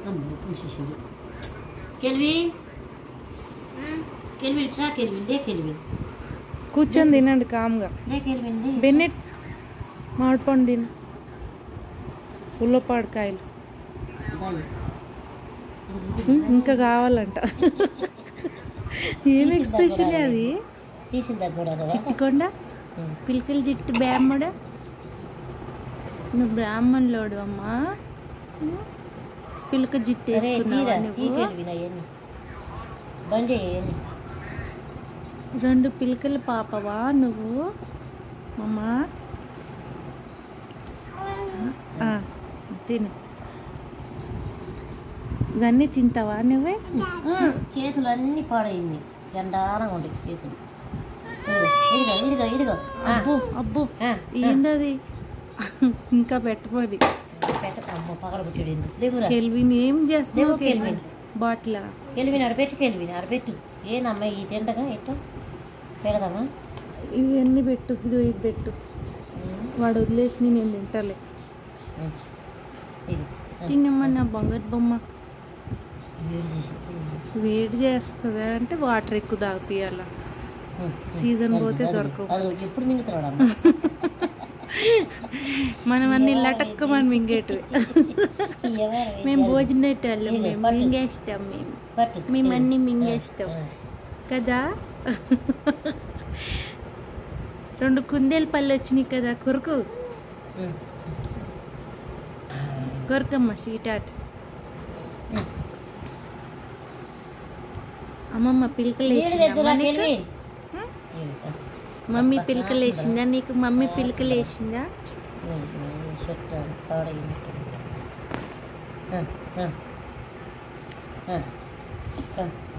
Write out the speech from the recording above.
అమ్మ పూసేసాడు Kelvin Kelvin ట్రా కెల్విన్ లే కెల్విన్ కూర్చొని తినండి కామ్గా లే కెల్విన్ లే బెన్నెట్ మామిడిపండు తిను ఉల్లపాడుకాయలు దాయి. ఉమ్, ఇంకా కావాలంట ఏం ఎక్స్ప్రెషన్ అది తీసిందా కూడా కదా చిట్టుకొండ పిలకల జిట్టు బ్రాహ్మడు నువ్వు బ్రాహ్మణులోడు అమ్మా పిలక జిట్టు అరే వేసుకున్నావా తీరా తీ నువ్వు కెల్విన్ అవన్నీ బంద్ చేయని రెండు పిలకల పాపవా నువ్వు అమ్మా ఆ, తిను ఇవన్నీ తింటావా నువ్వే చేతులు అన్నీ పాడైంది ఎండారంగా ఉండే చేతులు ఇదిగో ఇదిగో ఇదిగో ఆ, అబ్బో అబ్బో ఆ, ఏందది ఇంకా పెట్టమని పెట్ట అమ్మో పగలబుచ్చాడు ఎందుకు లేవురా కెల్విన్ ఏం లేవు చేస్తున్నావు కెల్విన్. బాటిలా కెల్విన్ ఆడబెట్టు కెల్విన్ ఆడబెట్టు ఏనమ్మా ఈ తింటగా ఎట్ట పెడదామా ఇవన్నీ పెట్టు ఇది ఇది పెట్టు వాడు వదిలేసి నేను తింటాలే ఉమ్. ఇది ఆ, తిన్నమ్మా నా బంగారు బొమ్మ వేడి చేసిస్తే వేడి చేస్తుందా అంటే వాటర్ ఎక్కువ తాగిపియాల ఉమ్, సీజన్ అది- పోతే అది- దొరకవు అది ఎప్పుడు మింగుతున్నాడమ్మా మనం అన్ని లటక్క మనం మింగేటివి ఎవరు మేము భోజనేటోళ్ళం ఇదిగో, మేము పట్టు. మింగేస్తాం మేము పట్టు మేము ఇది. అన్ని మింగేస్తాం ఆ, కదా రెండు కుందేలు పళ్ళు వచ్చినాయి కదా కొరకు ఉమ్. కొరకమ్మ స్వీట్ ఆర్ట్ ఉమ్. అమ్మమ్మ పిలకలు నీళ్ళు వేసిందా తెద్దురా అమ్మ నీకు? కెల్విన్ హ్మ్? ఇది, ఆ. మమ్మీ పిలకలు వేసిందా నీకు మమ్మీ పిలకలు వేసిందా షర్ట్ పాడైనట్టు ఆ, ఆ. ఆ. ఆ.